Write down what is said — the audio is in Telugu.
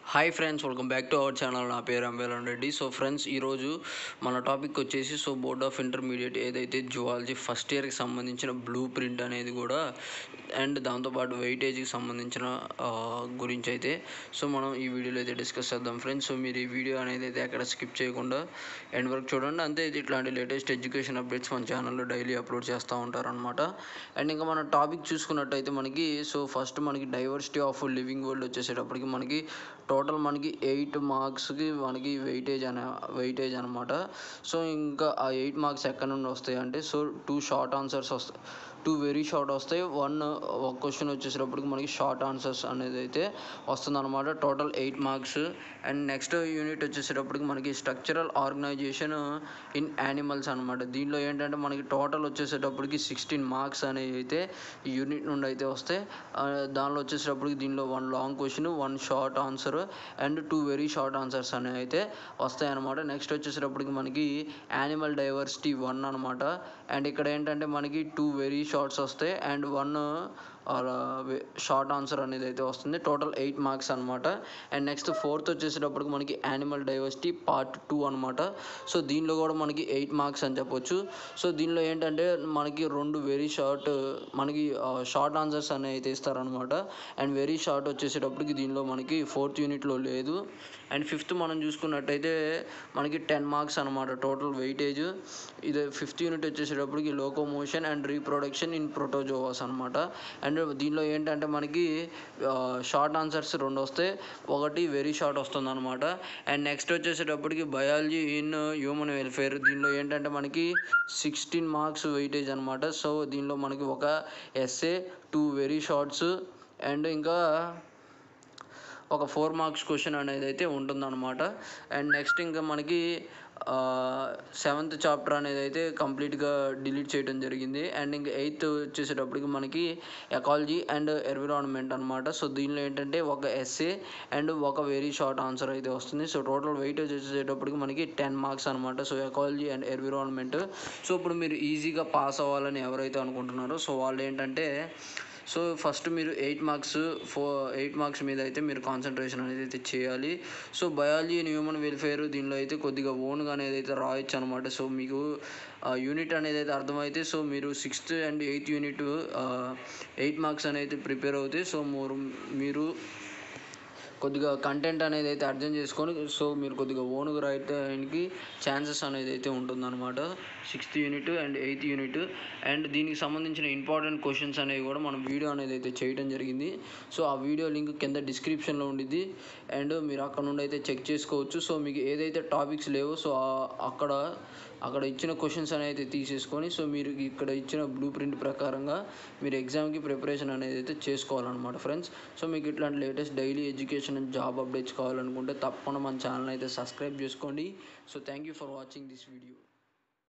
hi friends welcome back to our channel నా పేరు అంబేలన్ రెడ్డి సో ఫ్రెండ్స్ ఈరోజు మన టాపిక్ వచ్చేసి సో బోర్డ్ ఆఫ్ ఇంటర్మీడియట్ ఏదైతే జువాలజీ ఫస్ట్ ఇయర్కి సంబంధించిన బ్లూ ప్రింట్ అనేది కూడా అండ్ దాంతోపాటు వెయిటేజ్కి సంబంధించిన ఆ, గురించి అయితే సో మనం ఈ వీడియోలో అయితే డిస్కస్ చేద్దాం ఫ్రెండ్స్ సో మీరు ఈ వీడియో అనేది అయితే ఎక్కడ స్కిప్ చేయకుండా ఎండ్ వరకు చూడండి అంతే ఇది ఇట్లాంటి లేటెస్ట్ ఎడ్యుకేషన్ అప్డేట్స్ మన ఛానల్లో డైలీ అప్లోడ్ చేస్తూ ఉంటారనమాట అండ్ ఇంకా మన టాపిక్ చూసుకున్నట్టయితే మనకి సో ఫస్ట్ మనకి డైవర్సిటీ ఆఫ్ లివింగ్ వరల్డ్ వచ్చేసేటప్పటికి మనకి టోటల్ మనకి ఎయిట్ మార్క్స్కి మనకి వెయిటేజ్ అనే వెయిటేజ్ అనమాట సో ఇంకా ఆ ఎయిట్ మార్క్స్ ఎక్కడ నుండి వస్తాయి అంటే సో టూ షార్ట్ ఆన్సర్స్ వస్తాయి టూ వెరీ షార్ట్ వస్తాయి వన్ ఒక క్వశ్చన్ వచ్చేసేటప్పటికి మనకి షార్ట్ ఆన్సర్స్ అనేది అయితే వస్తుందన్నమాట total eight marks and next unit వచ్చేసేటప్పటికి మనకి స్ట్రక్చరల్ ఆర్గనైజేషన్ ఇన్ యానిమల్స్ అనమాట దీనిలో ఏంటంటే మనకి టోటల్ వచ్చేసేటప్పటికి సిక్స్టీన్ మార్క్స్ అనేవి అయితే ఈ యూనిట్ నుండి అయితే వస్తాయి ఆ, దానిలో వచ్చేసేటప్పటికి దీనిలో one long question one short answer and two very short answers అనేవి అయితే వస్తాయి అనమాట నెక్స్ట్ వచ్చేసేటప్పటికి మనకి యానిమల్ డైవర్సిటీ వన్ అనమాట అండ్ ఇక్కడ ఏంటంటే మనకి టూ వెరీ షార్ట్స్ వస్తాయి అండ్ వన్ షార్ట్ ఆన్సర్ అనేది అయితే వస్తుంది టోటల్ ఎయిట్ మార్క్స్ అనమాట అండ్ నెక్స్ట్ ఫోర్త్ వచ్చేసేటప్పటికి మనకి యానిమల్ డైవర్సిటీ పార్ట్ టూ అనమాట సో దీనిలో కూడా మనకి ఎయిట్ మార్క్స్ అని చెప్పొచ్చు సో దీనిలో ఏంటంటే మనకి రెండు వెరీ షార్ట్ మనకి షార్ట్ ఆన్సర్స్ అనేవి అయితే ఇస్తారనమాట అండ్ వెరీ షార్ట్ వచ్చేసేటప్పటికి దీనిలో మనకి ఫోర్త్ యూనిట్లో లేదు అండ్ ఫిఫ్త్ మనం చూసుకున్నట్టయితే మనకి టెన్ మార్క్స్ అనమాట టోటల్ వెయిటేజ్ ఇది ఫిఫ్త్ యూనిట్ వచ్చేసేటప్పటికి locomotion and reproduction in protozoas అనమాట అండ్ దీనిలో ఏంటంటే మనకి షార్ట్ ఆన్సర్స్ రెండు వస్తాయి ఒకటి వెరీ షార్ట్ వస్తుంది అనమాట అండ్ నెక్స్ట్ వచ్చేసేటప్పటికి బయాలజీ ఇన్ హ్యూమన్ వెల్ఫేర్ దీనిలో ఏంటంటే మనకి సిక్స్టీన్ మార్క్స్ వెయిటేజ్ అనమాట సో దీనిలో మనకి ఒక SA two very shorts and ఇంకా ఒక ఫోర్ మార్క్స్ క్వశ్చన్ అనేది అయితే ఉంటుందన్నమాట అండ్ నెక్స్ట్ ఇంకా మనకి సెవెంత్ చాప్టర్ అనేది అయితే కంప్లీట్గా డిలీట్ చేయడం జరిగింది అండ్ ఇంకా ఎయిత్ వచ్చేసేటప్పటికి మనకి ఎకాలజీ అండ్ ఎన్విరాన్మెంట్ అనమాట సో దీనిలో ఏంటంటే ఒక ఎస్ఏ అండ్ ఒక వెరీ షార్ట్ ఆన్సర్ అయితే వస్తుంది సో టోటల్ వెయిటేజ్ వచ్చేసేటప్పటికి మనకి టెన్ మార్క్స్ అనమాట so ecology and environment so ఇప్పుడు మీరు ఈజీగా పాస్ అవ్వాలని ఎవరైతే అనుకుంటున్నారో సో వాళ్ళు ఏంటంటే సో ఫస్ట్ మీరు eight marks for eight marks మీద అయితే మీరు కాన్సన్ట్రేషన్ అనేది అయితే చేయాలి so biology and human welfare దీనిలో అయితే కొద్దిగా ఓన్గా అనేది అయితే రాయొచ్చు అనమాట సో మీకు యూనిట్ అనేది అయితే అర్థమైతే సో మీరు sixth and eighth unit eight marks అనేది ప్రిపేర్ అవుతాయి సో మోరు మీరు కొద్దిగా కంటెంట్ అనేది అయితే అర్థం చేసుకొని సో మీరు కొద్దిగా ఓన్గా రాయడానికి ఛాన్సెస్ అనేది అయితే ఉంటుందన్నమాట sixth unit and eighth unit and దీనికి సంబంధించిన ఇంపార్టెంట్ క్వశ్చన్స్ అనేవి కూడా మనం వీడియో అనేది అయితే చేయడం జరిగింది సో ఆ వీడియో లింక్ కింద డిస్క్రిప్షన్లో ఉండిద్ది అండ్ మీరు అక్కడ నుండి అయితే చెక్ చేసుకోవచ్చు సో మీకు ఏదైతే టాపిక్స్ లేవో సో ఆ- అక్కడ అక్కడ ఇచ్చిన క్వశ్చన్స్ అనేది తీసేసుకొని సో మీరు ఇక్కడ ఇచ్చిన బ్లూ ప్రింట్ ప్రకారంగా మీరు ఎగ్జామ్కి ప్రిపరేషన్ అనేది అయితే చేసుకోవాలన్నమాట ఫ్రెండ్స్ సో మీకు ఇట్లాంటి latest daily education and job updates కావాలనుకుంటే తప్పకుండా మన ఛానల్ అయితే సబ్స్క్రైబ్ చేసుకోండి so thank you for watching this video